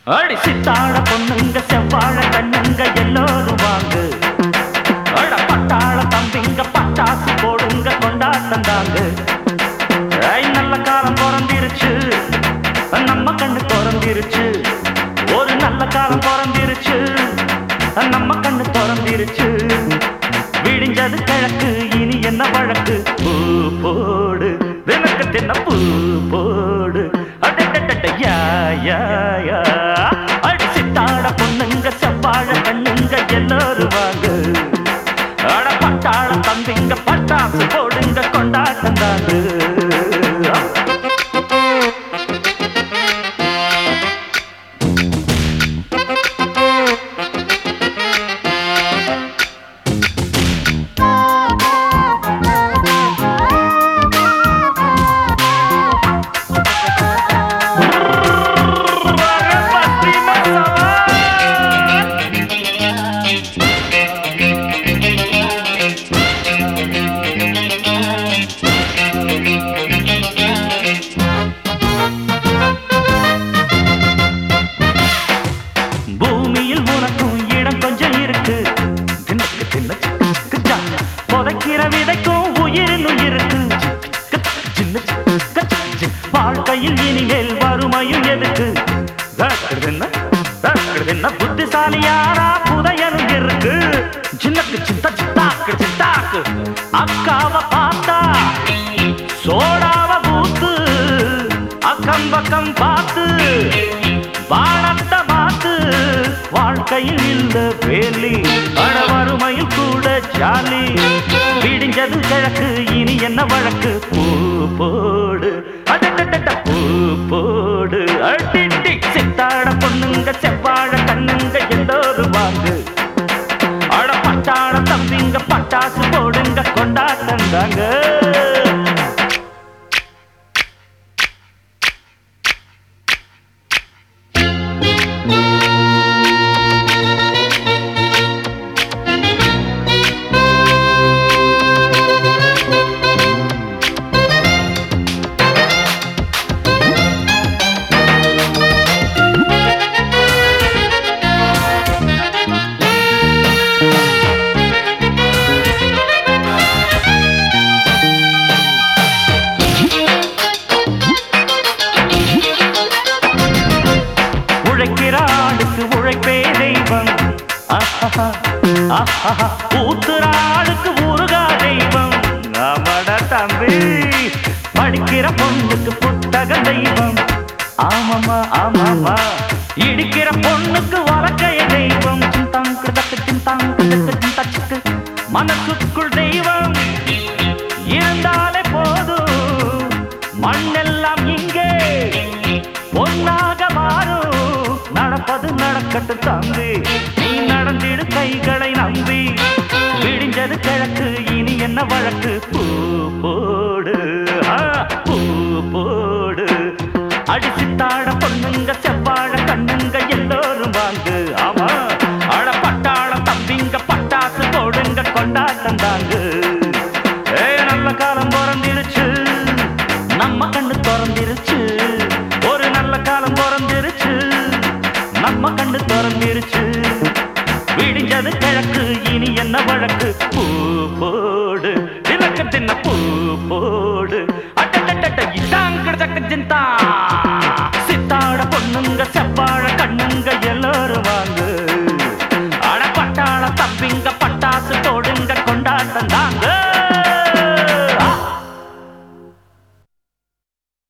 அடி சித்தாழ பொண்ணுங்க செவ்வாழ கண்ணுங்க எல்லோரும் வாங்கு அட பட்டாள தம்பிங்க பட்டாசு போடுங்க கொண்டாட்டம் தாங்க ஐ நல்ல காலம் பிறந்திருச்சு நம்ம கண்ணு திறந்திருச்சு ஒரு நல்ல காலம் பிறந்திருச்சு நம்ம கண்ணு திறந்திருச்சு விடிஞ்சது கிழக்கு இனி என்ன வழக்கு பூ போடு விளக்கு தின்ன பூ போடு அடடடட யா யா யா அடிச்சு தாட பொண்ணுங்க செவ்வாழ கண்ணுங்க எல்லாரும் வாங்க அட பட்டாள தம்பிங்க பட்டாசு போடுங்க கொண்டாட்டம் தாங்க பூமியில் உனக்கும் இடம் கொஞ்சம் இருக்கு தின்னுக்கு தின்ன சிக்கு ஜா. புதைக்கிற விதைக்கும் உயிரின் உயிருக்கு சின்ன சிக்கு ஜி. வாழ்க்கையில் இனிமேல் வறுமையும் எதுக்கு தாக்குறதுன்ன தாக்குறதுன்ன புத்திசாலி யாரா புதையலும் இருக்கு சின்னக்கு சித்த சித்தாக்கு சித்தாக்கு அக்காவை பார்த்தா சோடாவ பூத்து அக்கம் பக்கம் பார்த்து வானத்தை மாத்து வாழ்க்கையில் இல்ல வேலி அட வறுமையில் கூட ஜாலி விடிஞ்சது கிழக்கு இனி என்ன வழக்கு பூ போடு அடடடட பூ போடு அடிட்டி சித்தாட பொண்ணுங்க செவ்வாழ கண்ணுங்க எல்லோரும் வாங்கு அட பட்டாள தம்பிங்க பட்டாசு போடுங்க கொண்டாட்டம் தாங்க உழைக்கிற ஆளுக்கு உழைப்பே தெய்வம் ஆஹாஹா, ஆஹாஹா. ஊத்துற ஆளுக்கு ஊருகா தெய்வம் ஆமாடா தம்பி படிக்கிற பொண்ணுக்கு புத்தக தெய்வம் ஆமாமா ஆமாமா இடிக்கிற பொண்ணுக்கு வழக்கைய தெய்வம் சிந்தாங்கு தக்கு சிந்தாங்கு தக்கு சிந்தாச்சுக்கு மனசுக்குள் தெய்வம் இருந்தாலே போதும் மண்ணெல்லாம் இங்கே பொன்னாக மாறும் நடப்பது நடக்கட்டும் தம்பி நீ நடந்திடு கைகளை நம்பி விடிஞ்சது கிழக்கு இனி என்ன வழக்கு பூ போடு ஆ, பூ போடு அடிச்சு தாழ பொண்ணுங்க செவ்வாழ கண்ணுங்க எல்லோரும் வாங்கு ஆமா அட பட்டாள தம்பிங்க பட்டாசு போடுங்க கொண்டாட்டம் தாங்கு ஏ நல்ல காலம் பிறந்திருச்சு நம்ம கண்ணு திறந்திருச்சு ஒரு நல்ல காலம் பிறந்திருச்சு நம்ம கண்ணு திறந்திருச்சு விடிஞ்சது கிழக்கு இனி என்ன வழக்கு பூ போடு விளக்கு தின்ன பூ போடு அட்டட்டட்ட இதாங்கிட சித்தா சித்தாட பொண்ணுங்க செவ்வாழ கண்ணுங்க எல்லாரும்